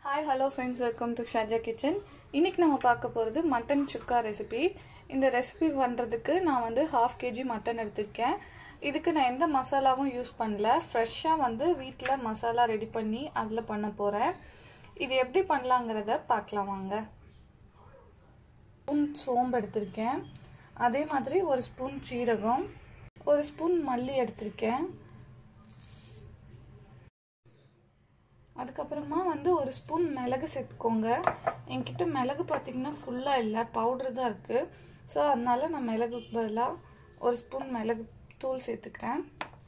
hi hello friends welcome to Shaja kitchen இன்னைக்கு நம்ம பார்க்க போகிறது மட்டன் சுக்கா ரெசிபி இந்த ரெசிபி பண்ணுறதுக்கு நான் வந்து ஹாஃப் கேஜி மட்டன் எடுத்திருக்கேன் இதுக்கு நான் எந்த மசாலாவும் யூஸ் பண்ணல ஃப்ரெஷ்ஷாக வந்து வீட்டில் மசாலா ரெடி பண்ணி அதில் பண்ண போகிறேன் இது எப்படி பண்ணலாங்கிறத பார்க்கலாம் வாங்க ஸ்பூன் சோம்பு எடுத்திருக்கேன் அதே மாதிரி ஒரு ஸ்பூன் சீரகம் ஒரு ஸ்பூன் மல்லி எடுத்திருக்கேன் அதுக்கப்புறமா வந்து ஒரு ஸ்பூன் மிளகு சேர்த்துக்கோங்க என்கிட்ட மிளகு பார்த்தீங்கன்னா ஃபுல்லாக இல்லை பவுட்ரு தான் இருக்குது ஸோ அதனால நான் மிளகுக்கு பதிலாக ஒரு ஸ்பூன் மிளகு தூள் சேர்த்துக்கிறேன்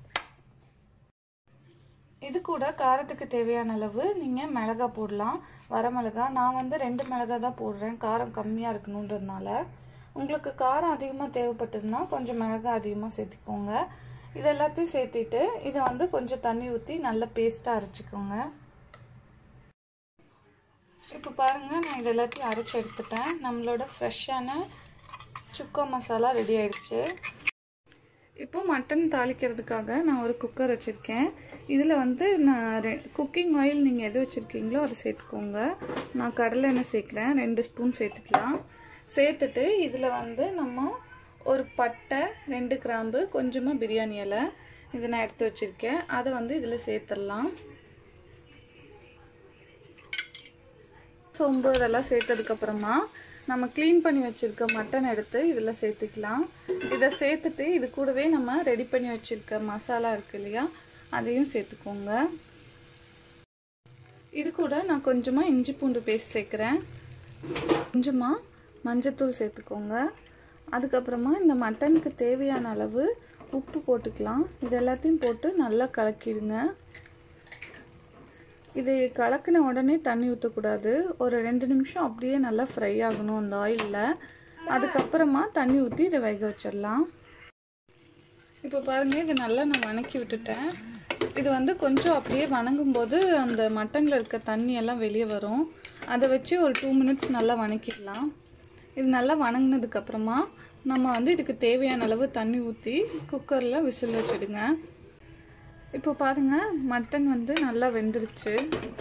இது கூட காரத்துக்கு தேவையான அளவு நீங்கள் மிளகா போடலாம் வரமிளகா நான் வந்து ரெண்டு மிளகா தான் போடுறேன் காரம் கம்மியாக இருக்கணுன்றதுனால உங்களுக்கு காரம் அதிகமாக தேவைப்பட்டதுன்னா கொஞ்சம் மிளகா அதிகமாக சேர்த்துக்கோங்க இது எல்லாத்தையும் சேர்த்திட்டு இதை வந்து கொஞ்சம் தண்ணி ஊற்றி நல்லா பேஸ்ட்டாக அரைச்சிக்கோங்க இப்போ பாருங்கள் நான் இது எல்லாத்தையும் அரைச்சி எடுத்துட்டேன் நம்மளோட ஃப்ரெஷ்ஷான சுக்கா மசாலா ரெடி ஆயிடுச்சு இப்போ மட்டன் தாளிக்கிறதுக்காக நான் ஒரு குக்கர் வச்சுருக்கேன் இதில் வந்து நான் ரெ குக்கிங் ஆயில் நீங்கள் எது வச்சுருக்கீங்களோ அதை சேர்த்துக்கோங்க நான் கடலை எண்ணெய் சேர்க்குறேன் ரெண்டு ஸ்பூன் சேர்த்துக்கலாம் சேர்த்துட்டு இதில் வந்து நம்ம ஒரு பட்டை ரெண்டு கிராம்பு கொஞ்சமாக பிரியாணி இலை இதை நான் எடுத்து வச்சுருக்கேன் அதை வந்து இதில் சேர்த்துடலாம் சோம்பு இதெல்லாம் சேர்த்ததுக்கப்புறமா நம்ம க்ளீன் பண்ணி வச்சுருக்க மட்டன் எடுத்து இதில் சேர்த்துக்கலாம் இதை சேர்த்துட்டு இது கூடவே நம்ம ரெடி பண்ணி வச்சுருக்க மசாலா இருக்கு இல்லையா அதையும் சேர்த்துக்கோங்க இது கூட நான் கொஞ்சமாக இஞ்சி பூண்டு பேஸ்ட் சேர்க்குறேன் கொஞ்சமாக மஞ்சத்தூள் சேர்த்துக்கோங்க அதுக்கப்புறமா இந்த மட்டனுக்கு தேவையான அளவு உப்பு போட்டுக்கலாம் இது எல்லாத்தையும் போட்டு நல்லா கலக்கிடுங்க இது கலக்கின உடனே தண்ணி ஊற்றக்கூடாது ஒரு ரெண்டு நிமிஷம் அப்படியே நல்லா ஃப்ரை ஆகணும் அந்த ஆயிலில் அதுக்கப்புறமா தண்ணி ஊற்றி இதை வேக வச்சிடலாம் இப்போ பாருங்கள் இது நல்லா நான் வணக்கி விட்டுட்டேன் இது வந்து கொஞ்சம் அப்படியே வணங்கும் போது அந்த மட்டனில் இருக்க தண்ணி எல்லாம் வெளியே வரும் அதை வச்சு ஒரு டூ மினிட்ஸ் நல்லா வணக்கிடலாம் இது நல்லா வணங்கினதுக்கப்புறமா நம்ம வந்து இதுக்கு தேவையான அளவு தண்ணி ஊற்றி குக்கரில் விசில் வச்சுடுங்க இப்போ பாருங்க மட்டன் வந்து நல்லா வெந்துருச்சு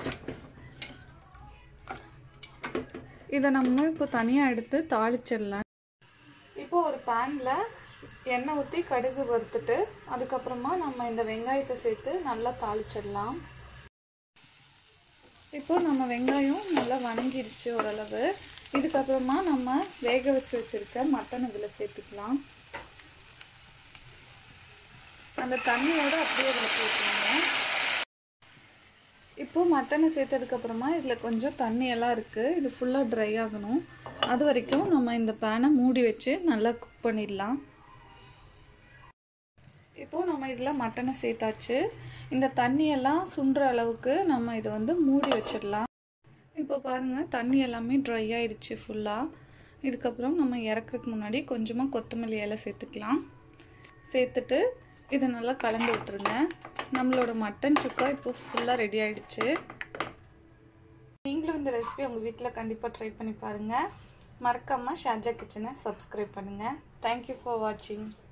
இதை நம்ம இப்போ தனியாக எடுத்து தாளிச்சிடலாம் இப்போ ஒரு பேனில் எண்ணெய் ஊற்றி கடுகு வறுத்துட்டு அதுக்கப்புறமா நம்ம இந்த வெங்காயத்தை சேர்த்து நல்லா தாளிச்சிடலாம் இப்போ நம்ம வெங்காயம் நல்லா வணங்கிடுச்சு ஓரளவு இதுக்கப்புறமா நம்ம வேக வச்சு வச்சுருக்க மட்டன் இதில் சேர்த்துக்கலாம் அந்த தண்ணியோட அப்படியே இதில் போட்டுருங்க இப்போ மட்டனை சேர்த்ததுக்கப்புறமா இதில் கொஞ்சம் தண்ணியெல்லாம் இருக்குது இது ஃபுல்லாக ட்ரை ஆகணும் அது வரைக்கும் நம்ம இந்த பேனை மூடி வச்சு நல்லா குக் பண்ணிடலாம் இப்போது நம்ம இதில் மட்டனை சேர்த்தாச்சு இந்த தண்ணியெல்லாம் சுண்டுற அளவுக்கு நம்ம இதை வந்து மூடி வச்சிடலாம் இப்போ பாருங்கள் தண்ணி எல்லாமே ட்ரை ஆயிடுச்சு ஃபுல்லாக இதுக்கப்புறம் நம்ம இறக்குறதுக்கு முன்னாடி கொஞ்சமாக கொத்தமல்லி இலை சேர்த்துக்கலாம் சேர்த்துட்டு இதை நல்லா கலந்து விட்டுருங்க நம்மளோட மட்டன் சுக்கா இப்போ ஃபுல்லாக ரெடி ஆகிடுச்சு நீங்களும் இந்த ரெசிபி உங்கள் வீட்டில் கண்டிப்பாக ட்ரை பண்ணி பாருங்கள் மறக்காமல் ஷாஜா கிச்சனை சப்ஸ்கிரைப் பண்ணுங்கள் தேங்க்யூ ஃபார் வாட்சிங்